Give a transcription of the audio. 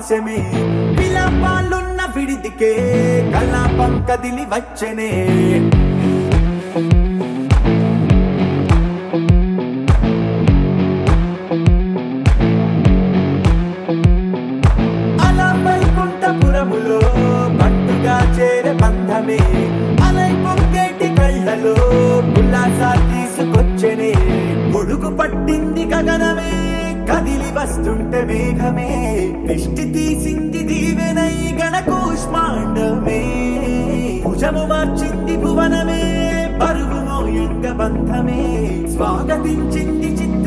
హాస్యమే విలాపాలున్న విడిదికే కలాపం కదిలి వచ్చనే అలా వైకుంఠపురములో పట్టుగా చేరే బంధమే అలై పొంగేటి కళ్ళలో ఉల్లాసా తీసుకొచ్చనే పొడుగు పట్టింది గగనమే కదిలి వస్తుంటే మేఘమే దృష్టి తీసింది దీవెనై గణకూష్మాండమే భుజము మార్చింది భువనమే పరుగు మోయంగ బంధమే స్వాగతించింది చిత్త